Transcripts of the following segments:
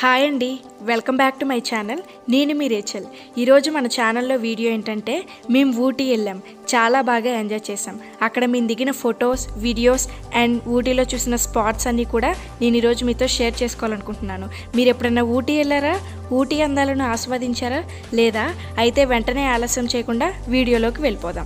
hi అండి welcome back to my channel నేను మీ రేచల్ ఈరోజు మన ఛానల్లో వీడియో ఏంటంటే మేము ఊటీ వెళ్ళాం చాలా బాగా ఎంజాయ్ చేసాం అక్కడ మేము దిగిన ఫొటోస్ వీడియోస్ అండ్ ఊటీలో చూసిన స్పాట్స్ అన్నీ కూడా నేను ఈరోజు మీతో షేర్ చేసుకోవాలనుకుంటున్నాను మీరు ఎప్పుడైనా ఊటీ వెళ్ళారా ఊటీ అందాలను ఆస్వాదించారా లేదా అయితే వెంటనే ఆలస్యం చేయకుండా వీడియోలోకి వెళ్ళిపోదాం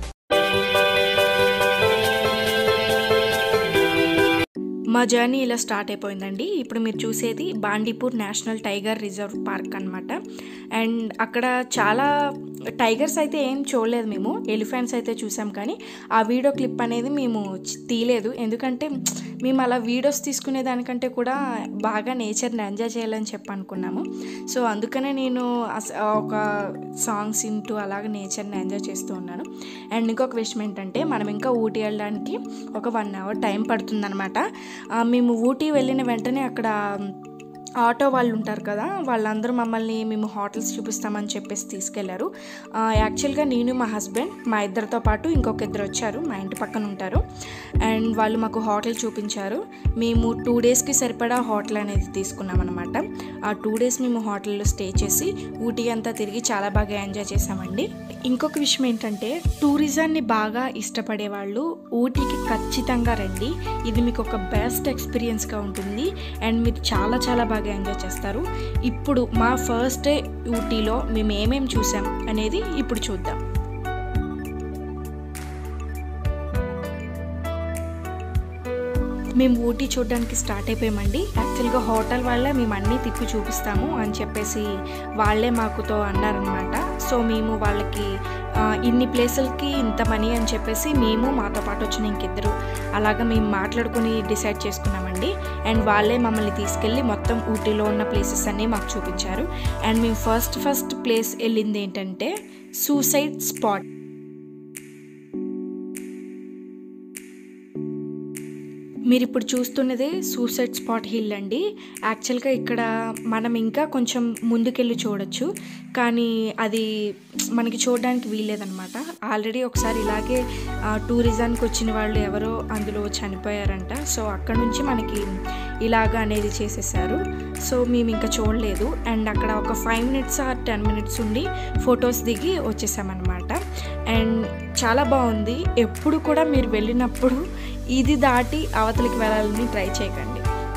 మా జర్నీ ఇలా స్టార్ట్ అయిపోయిందండి ఇప్పుడు మీరు చూసేది Bandipur national tiger reserve park అనమాట అండ్ అక్కడ చాలా టైగర్స్ అయితే ఏం చూడలేదు మేము ఎలిఫెంట్స్ అయితే చూసాం కానీ ఆ వీడియో క్లిప్ అనేది మేము చ- తీయలేదు ఎందుకంటే మేము అలా వీడియోస్ తీసుకునే దానికంటే కూడా బాగా నేచర్ని ఎంజాయ్ చేయాలని చెప్పి అనుకున్నాము సో అందుకనే నేను అస- ఒక సాంగ్స్ వింటూ అలాగ నేచర్ని ఎంజాయ్ చేస్తూ ఉన్నాను అండ్ ఇంకొక విషయం ఏంటంటే మనం ఇంకా ఊటీ వెళ్ళడానికి ఒక వన్ అవర్ టైం పడుతుందన్నమాట ఆ, మేము ఊటీ వెళ్ళిన వెంటనే అక్కడ ఆటో వాళ్ళు ఉంటారు కదా వాళ్ళందరూ మమ్మల్ని మేము హోటల్స్ చూపిస్తామని చెప్పేసి తీసుకెళ్లారు ఆ, యాక్చువల్గా నేను మా హస్బెండ్ మా ఇద్దరితో పాటు ఇంకొక ఇద్దరు వచ్చారు మా ఇంటి పక్కన ఉంటారు అండ్ వాళ్ళు మాకు హోటల్ చూపించారు మేము టూ డేస్కి సరిపడా హోటల్ అనేది తీసుకున్నాం అనమాట ఆ టూ డేస్ మేము హోటల్లో స్టే చేసి ఊటీ అంతా తిరిగి చాలా బాగా ఎంజాయ్ చేసామండి ఇంకొక విషయం ఏంటంటే టూరిజాన్ని బాగా ఇష్టపడే వాళ్ళు ఊటీకి ఖచ్చితంగా రండి ఇది మీకు ఒక బెస్ట్ ఎక్స్పీరియన్స్గా ఉంటుంది అండ్ మీరు చాలా చాలా బాగా ఎంజాయ్ చేస్తారు ఇప్పుడు మా ఫస్ట్ డే ఊటీలో మేము ఏమేమి చూసాం అనేది ఇప్పుడు చూద్దాం మేము ఊటీ చూడడానికి స్టార్ట్ అయిపోయామండి యాక్చువల్గా హోటల్ వాళ్ళే మేము అన్నీ తిప్పి చూపిస్తాము అని చెప్పేసి వాళ్ళే మాకుతో అన్నారనమాట సో మేము వాళ్ళకి ఆ, ఇన్ని ప్లేసులకి ఇంత మనీ అని చెప్పేసి మేము మాతో పాటు వచ్చిన ఇంకిద్దరు అలాగా మేము మాట్లాడుకుని డిసైడ్ చేసుకున్నామండి అండ్ వాళ్ళే మమ్మల్ని తీసుకెళ్ళి మొత్తం ఊటీలో ఉన్న ప్లేసెస్ అన్నీ మాకు చూపించారు అండ్ మేము ఫస్ట్ ఫస్ట్ ప్లేస్ వెళ్ళింది ఏంటంటే సూసైడ్ స్పాట్ మీరు ఇప్పుడు చూస్తున్నదే సూసైడ్ స్పాట్ హిల్ అండి యాక్చువల్గా ఇక్కడ మనం ఇంకా కొంచెం ముందుకెళ్ళి చూడొచ్చు కానీ అది మనకి చూడడానికి వీల్లేదనమాట ఆల్రెడీ ఒకసారి ఇలాగే ఆ, టూరిజానికి వచ్చిన వాళ్ళు ఎవరో అందులో చనిపోయారంట సో అక్కడ నుంచి మనకి ఇలాగ అనేది చేసేసారు సో మేము ఇంకా చూడలేదు అండ్ అక్కడ ఒక five minutes or ten minutes ఉండి ఫొటోస్ దిగి వచ్చేసామన్నమాట అండ్ చాలా బాగుంది ఎప్పుడు కూడా మీరు వెళ్ళినప్పుడు ఇది దాటి అవతలికి వెళ్ళాలని ట్రై చేయకండి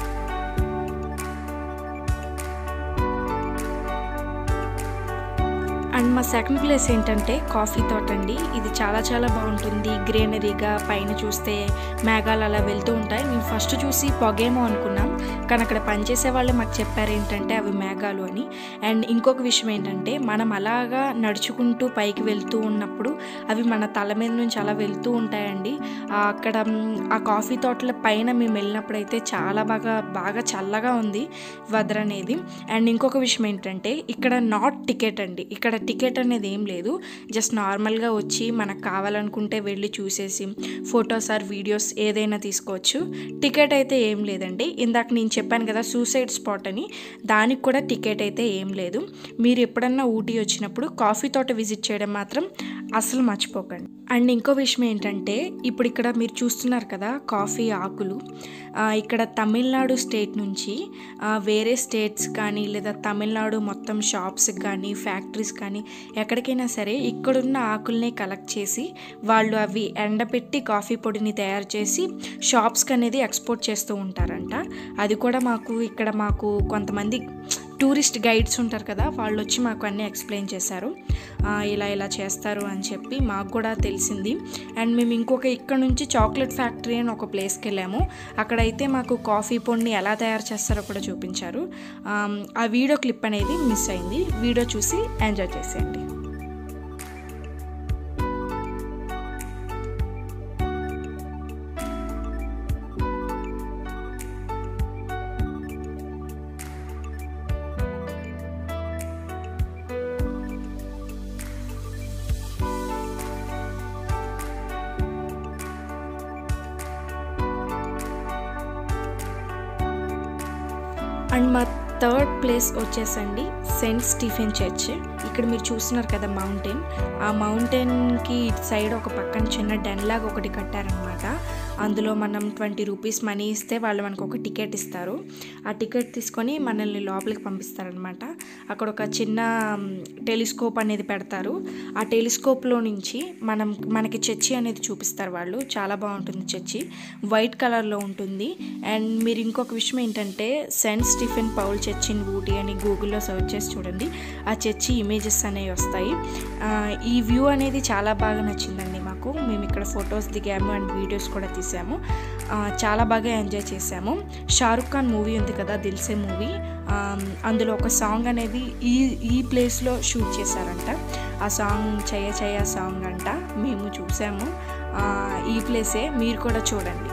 అండ్ మా సెకండ్ ప్లేస్ ఏంటంటే కాఫీ తోట అండి ఇది చాలా చాలా బాగుంటుంది గ్రీనరీగా పైన చూస్తే మేఘాలు అలా వెళ్తూ ఉంటాయి మేము ఫస్ట్ చూసి పొగేమో అనుకున్నాం కానీ అక్కడ పనిచేసే వాళ్ళు మాకు చెప్పారు ఏంటంటే అవి మేఘాలు అని అండ్ ఇంకొక విషయం ఏంటంటే మనం అలాగా నడుచుకుంటూ పైకి వెళ్తూ ఉన్నప్పుడు అవి మన తల మీద నుంచి అలా వెళ్తూ ఉంటాయండి ఆ, అక్కడ మ్, ఆ కాఫీ తోటల పైన మేము వెళ్ళినప్పుడైతే చాలా బాగా బాగా చల్లగా ఉంది వెదర్ అనేది అండ్ ఇంకొక విషయం ఏంటంటే ఇక్కడ నాట్ టికెట్ అండి ఇక్కడ టికెట్ అనేది ఏం లేదు జస్ట్ నార్మల్గా వచ్చి మనకు కావాలనుకుంటే వెళ్ళి చూసేసి ఫొటోస్ ఆర్ వీడియోస్ ఏదైనా తీసుకోవచ్చు టికెట్ అయితే ఏం లేదండి ఇందాక నేను చెప్పాను కదా సూసైడ్ స్పాట్ అని దానికి కూడా టికెట్ అయితే ఏం లేదు మీరు ఎప్పుడన్నా ఊటీ వచ్చినప్పుడు కాఫీ తోట విజిట్ చేయడం మాత్రం అసలు మర్చిపోకండి అండ్ ఇంకో విషయం ఏంటంటే ఇప్పుడు ఇక్కడ మీరు చూస్తున్నారు కదా కాఫీ ఆకులు ఆ, ఇక్కడ తమిళనాడు స్టేట్ నుంచి ఆ, వేరే స్టేట్స్ కానీ లేదా తమిళనాడు మొత్తం షాప్స్ కానీ ఫ్యాక్టరీస్ కానీ ఎక్కడికైనా సరే ఇక్కడున్న ఆకుల్ని కలెక్ట్ చేసి వాళ్ళు అవి ఎండబెట్టి కాఫీ పొడిని తయారు చేసి షాప్స్కి అనేది ఎక్స్పోర్ట్ చేస్తూ ఉంటారంట అది కూడా మాకు ఇక్కడ మాకు కొంతమంది టూరిస్ట్ గైడ్స్ ఉంటారు కదా వాళ్ళు వచ్చి మాకు అన్నీ ఎక్స్ప్లెయిన్ చేశారు ఆ, ఇలా ఇలా చేస్తారు అని చెప్పి మాకు కూడా తెలిసింది అండ్ మేము ఇంకొక ఇక్కడ నుంచి చాక్లెట్ ఫ్యాక్టరీ అని ఒక ప్లేస్కి వెళ్ళాము అక్కడైతే మాకు కాఫీ పొడిని ఎలా తయారు చేస్తారో కూడా చూపించారు ఆమ్, ఆ వీడియో క్లిప్ అనేది మిస్ అయింది వీడియో చూసి ఎంజాయ్ చేసేయండి అండ్ మా థర్డ్ ప్లేస్ వచ్చేసండి సెయింట్ స్టీఫెన్ చర్చ్ ఇక్కడ మీరు చూస్తున్నారు కదా మౌంటైన్ ఆ మౌంటైన్కి ఇటు సైడ్ ఒక పక్కన చిన్న డెన్ లాగా ఒకటి కట్టారనమాట అందులో మనం ట్వంటీ రూపీస్ మనీ ఇస్తే వాళ్ళు మనకు ఒక టికెట్ ఇస్తారు ఆ టికెట్ తీసుకొని మనల్ని లోపలికి పంపిస్తారనమాట అక్కడ ఒక చిన్న టెలిస్కోప్ అనేది పెడతారు ఆ టెలిస్కోప్లో నుంచి మనం మనకి చర్చి అనేది చూపిస్తారు వాళ్ళు చాలా బాగుంటుంది చర్చి వైట్ కలర్లో ఉంటుంది అండ్ మీరు ఇంకొక విషయం ఏంటంటే saint Stephen Paul church in Ooty అని గూగుల్లో సెర్చ్ చేసి చూడండి ఆ చర్చి ఇమేజెస్ అనేవి వస్తాయి ఆ, ఈ వ్యూ అనేది చాలా బాగా నచ్చిందండి మాకు మేము ఇక్కడ ఫొటోస్ దిగాము అండ్ వీడియోస్ కూడా తీసాము ఆ, చాలా బాగా ఎంజాయ్ చేసాము షారుఖ్ ఖాన్ మూవీ ఉంది కదా దిల్సే మూవీ అందులో ఒక సాంగ్ అనేది ఈ ఈ ప్లేస్లో షూట్ చేశారంట ఆ సాంగ్ చయ చయ సాంగ్ అంట మేము చూసాము ఆ, ఈ ప్లేసే మీరు కూడా చూడండి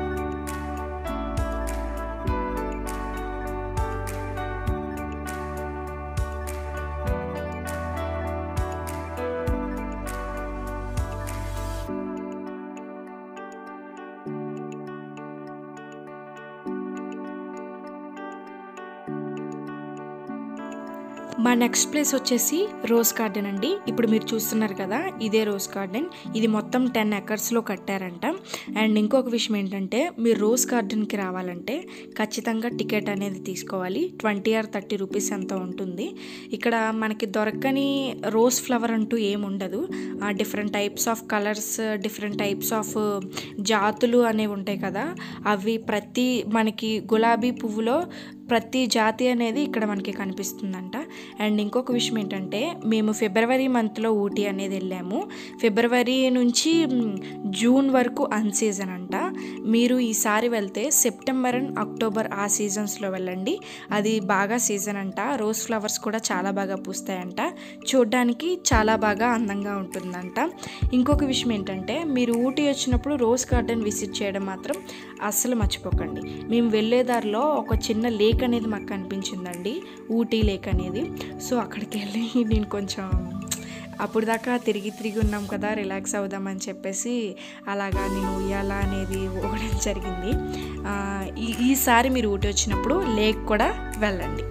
మా నెక్స్ట్ ప్లేస్ వచ్చేసి రోజ్ గార్డెన్ అండి ఇప్పుడు మీరు చూస్తున్నారు కదా ఇదే రోజ్ గార్డెన్ ఇది మొత్తం టెన్ ఎకర్స్లో కట్టారంట అండ్ ఇంకొక విషయం ఏంటంటే మీరు రోజ్ గార్డెన్కి రావాలంటే ఖచ్చితంగా టికెట్ అనేది తీసుకోవాలి ట్వంటీ ఆర్ థర్టీ రూపీస్ ఎంత ఉంటుంది ఇక్కడ మనకి దొరకని రోజ్ ఫ్లవర్ అంటూ ఏమి ఉండదు different types of colours different types of జాతులు అనేవి ఉంటాయి కదా అవి ప్రతి మనకి గులాబీ పువ్వులో ప్రతి జాతి అనేది ఇక్కడ మనకి కనిపిస్తుందంట అండ్ ఇంకొక విషయం ఏంటంటే మేము ఫిబ్రవరి మంత్లో ఊటీ అనేది వెళ్ళాము ఫిబ్రవరి నుంచి మ్, జూన్ వరకు అన్ సీజన్ అంట మీరు ఈసారి వెళ్తే సెప్టెంబర్ అండ్ అక్టోబర్ ఆ సీజన్స్లో వెళ్ళండి అది బాగా సీజన్ అంట రోజ్ ఫ్లవర్స్ కూడా చాలా బాగా పూస్తాయంట చూడ్డానికి చాలా బాగా అందంగా ఉంటుందంట ఇంకొక విషయం ఏంటంటే మీరు ఊటీ వచ్చినప్పుడు రోజ్ గార్డెన్ విజిట్ చేయడం మాత్రం అస్సలు మర్చిపోకండి మేము వెళ్ళే దారిలో ఒక చిన్న లేక్ అనేది మాకు కనిపించిందండి ఊటీ లేక్ అనేది సో అక్కడికి వెళ్ళి నేను కొంచెం అప్పుడు దాకా తిరిగి తిరిగి ఉన్నాం కదా రిలాక్స్ అవుదామని చెప్పేసి అలాగా నేను ఉయ్యాల అనేది ఊగడం జరిగింది ఆ, ఈ ఈసారి మీరు ఊటీ వచ్చినప్పుడు లేక్ కూడా వెళ్ళండి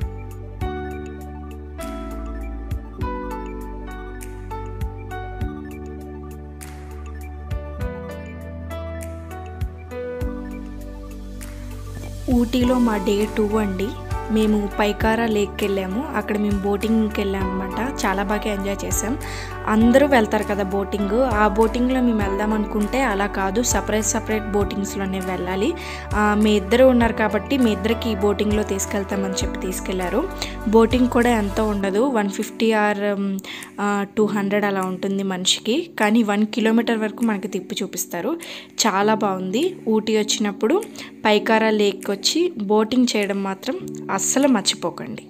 ఊటీలో మా డే టూ అండి మేము పైకారా లేక్కి వెళ్ళాము అక్కడ మేము బోటింగ్కి వెళ్ళాం అనమాట చాలా బాగా ఎంజాయ్ చేసాం అందరూ వెళ్తారు కదా బోటింగ్ ఆ బోటింగ్లో మేము వెళ్దాం అనుకుంటే అలా కాదు సపరేట్ సపరేట్ బోటింగ్స్లోనే వెళ్ళాలి ఆ, మీ ఇద్దరు ఉన్నారు కాబట్టి మీ ఇద్దరికి ఈ బోటింగ్లో తీసుకెళ్తామని చెప్పి తీసుకెళ్లారు బోటింగ్ కూడా ఎంతో ఉండదు one fifty or two hundred అలా ఉంటుంది మనిషికి కానీ వన్ కిలోమీటర్ వరకు మనకి తిప్పి చూపిస్తారు చాలా బాగుంది ఊటీ వచ్చినప్పుడు పైకారా లేక్ వచ్చి బోటింగ్ చేయడం మాత్రం అస్సలు మర్చిపోకండి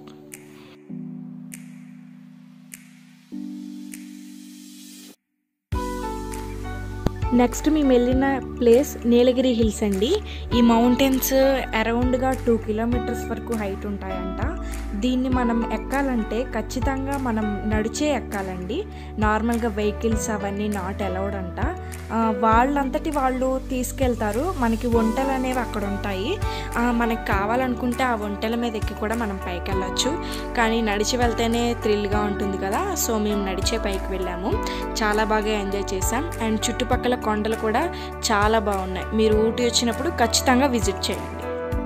నెక్స్ట్ మేము వెళ్ళిన ప్లేస్ నీలగిరి హిల్స్ అండి ఈ మౌంటైన్స్ అరౌండ్గా టూ కిలోమీటర్స్ వరకు హైట్ ఉంటాయంట దీన్ని మనం ఎక్కాలంటే ఖచ్చితంగా మనం నడిచే ఎక్కాలండి నార్మల్గా వెహికల్స్ అవన్నీ నాట్ అలౌడ్ అంట ఆ, వాళ్ళంతటి వాళ్ళు తీసుకెళ్తారు మనకి వంటలు అనేవి అక్కడ ఉంటాయి ఆ, మనకి కావాలనుకుంటే ఆ వంటల మీద ఎక్కి కూడా మనం పైకి వెళ్ళొచ్చు కానీ నడిచి వెళ్తేనే థ్రిల్గా ఉంటుంది కదా సో మేము నడిచే పైకి వెళ్ళాము చాలా బాగా ఎంజాయ్ చేసాం అండ్ చుట్టుపక్కల కొండలు కూడా చాలా బాగున్నాయి మీరు ఊటీ వచ్చినప్పుడు ఖచ్చితంగా విజిట్ చేయండి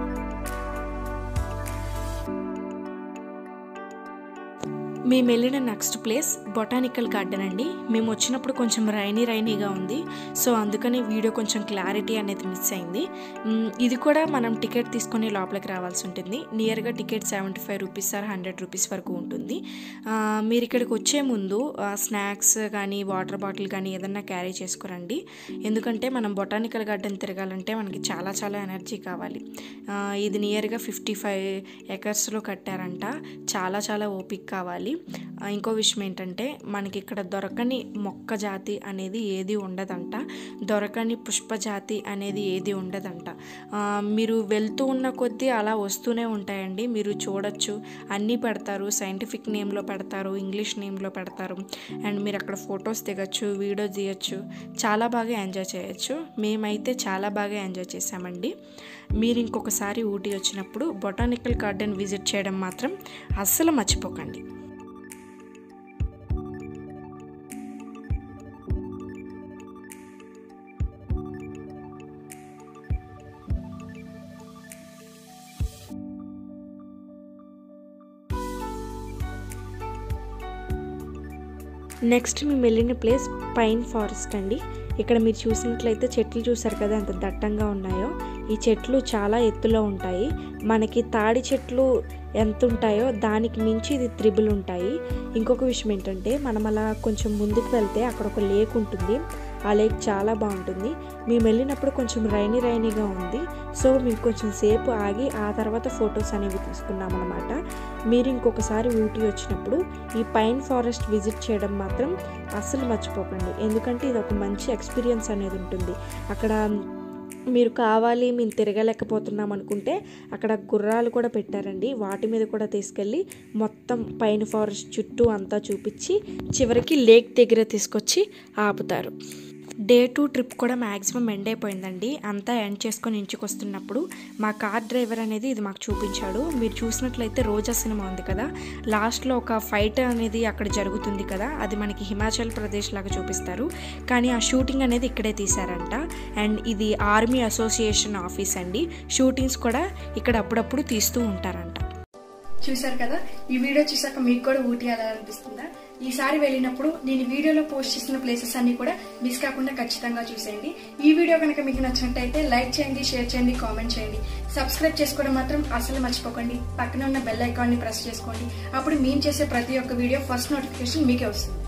మేము వెళ్ళిన నెక్స్ట్ ప్లేస్ బొటానికల్ గార్డెన్ అండి మేము వచ్చినప్పుడు కొంచెం రైనీ రైనీగా ఉంది సో అందుకని వీడియో కొంచెం క్లారిటీ అనేది మిస్ అయింది మ్, ఇది కూడా మనం టికెట్ తీసుకొని లోపలికి రావాల్సి ఉంటుంది నియర్గా ticket seventy five rupees or hundred rupees వరకు ఉంటుంది ఆ, మీరు ఇక్కడికి వచ్చే ముందు స్నాక్స్ కానీ వాటర్ బాటిల్ కానీ ఏదన్నా క్యారీ చేసుకురండి ఎందుకంటే మనం బొటానికల్ గార్డెన్ తిరగాలంటే మనకి చాలా చాలా ఎనర్జీ కావాలి ఆ, ఇది నియర్గా ఫిఫ్టీ ఫైవ్ ఎకర్స్లో కట్టారంట చాలా చాలా ఓపిక కావాలి ఆ, ఇంకో విషయం ఏంటంటే మనకి ఇక్కడ దొరకని మొక్క జాతి అనేది ఏది ఉండదంట దొరకని పుష్ప జాతి అనేది ఏది ఉండదంట ఆ, మీరు వెళ్తూ ఉన్న కొద్దీ అలా వస్తూనే ఉంటాయండి మీరు చూడొచ్చు అన్నీ పెడతారు సైంటిఫిక్ నేమ్లో పెడతారు ఇంగ్లీష్ నేమ్లో పెడతారు అండ్ మీరు అక్కడ ఫొటోస్ దిగచ్చు వీడియో తీయచ్చు చాలా బాగా ఎంజాయ్ చేయొచ్చు మేమైతే చాలా బాగా ఎంజాయ్ చేసామండి మీరు ఇంకొకసారి ఊటీ వచ్చినప్పుడు బొటానికల్ గార్డెన్ విజిట్ చేయడం మాత్రం అస్సలు మర్చిపోకండి నెక్స్ట్ మేము వెళ్ళిన ప్లేస్ పైన్ ఫారెస్ట్ అండి ఇక్కడ మీరు చూసినట్లయితే చెట్లు చూసారు కదా ఎంత దట్టంగా ఉన్నాయో ఈ చెట్లు చాలా ఎత్తులో ఉంటాయి మనకి తాడి చెట్లు ఎంత ఉంటాయో దానికి మించి ఇది త్రిబుల్ ఉంటాయి ఇంకొక విషయం ఏంటంటే మనం అలా కొంచెం ముందుకు వెళ్తే అక్కడ ఒక లేక్ ఉంటుంది ఆ లేక్ చాలా బాగుంటుంది మేము వెళ్ళినప్పుడు కొంచెం రైనీ రైనీగా ఉంది సో మేము కొంచెం సేపు ఆగి ఆ తర్వాత ఫొటోస్ అనేవి తీసుకున్నాం అనమాట మీరు ఇంకొకసారి ఊటీ వచ్చినప్పుడు ఈ పైన్ ఫారెస్ట్ విజిట్ చేయడం మాత్రం అస్సలు మర్చిపోకండి ఎందుకంటే ఇది ఒక మంచి ఎక్స్పీరియన్స్ అనేది ఉంటుంది అక్కడ మీరు కావాలి మేము తిరగలేకపోతున్నాం అనుకుంటే అక్కడ గుర్రాలు కూడా పెట్టారండి వాటి మీద కూడా తీసుకెళ్ళి మొత్తం పైన ఫారెస్ట్ చుట్టూ అంతా చూపించి చివరికి లేక్ దగ్గర తీసుకొచ్చి ఆపుతారు డే టూ ట్రిప్ కూడా మ్యాక్సిమం ఎండ్ అయిపోయిందండి అంతా ఎండ్ చేసుకొని ఇంటికి వస్తున్నప్పుడు మా కార్ డ్రైవర్ అనేది ఇది మాకు చూపించాడు మీరు చూసినట్లయితే రోజా సినిమా ఉంది కదా లాస్ట్లో ఒక ఫైట్ అనేది అక్కడ జరుగుతుంది కదా అది మనకి హిమాచల్ ప్రదేశ్ లాగా చూపిస్తారు కానీ ఆ షూటింగ్ అనేది ఇక్కడే తీశారంట అండ్ ఇది ఆర్మీ అసోసియేషన్ ఆఫీస్ అండి షూటింగ్స్ కూడా ఇక్కడ అప్పుడప్పుడు తీస్తూ ఉంటారంట చూసారు కదా ఈ వీడియో చూసాక మీకు కూడా ఊటీ అనిపిస్తుందా ఈసారి వెళ్ళినప్పుడు నేను వీడియోలో పోస్ట్ చేసిన ప్లేసెస్ అన్ని కూడా మిస్ కాకుండా ఖచ్చితంగా చూసేయండి ఈ వీడియో కనుక మీకు నచ్చినట్టయితే లైక్ చేయండి షేర్ చేయండి కామెంట్ చేయండి సబ్స్క్రైబ్ చేసుకోవడం మాత్రం అసలు మర్చిపోకండి పక్కన ఉన్న బెల్ ఐకాన్ని ప్రెస్ చేసుకోండి అప్పుడు మేము చేసే ప్రతి ఒక్క వీడియో ఫస్ట్ నోటిఫికేషన్ మీకే వస్తుంది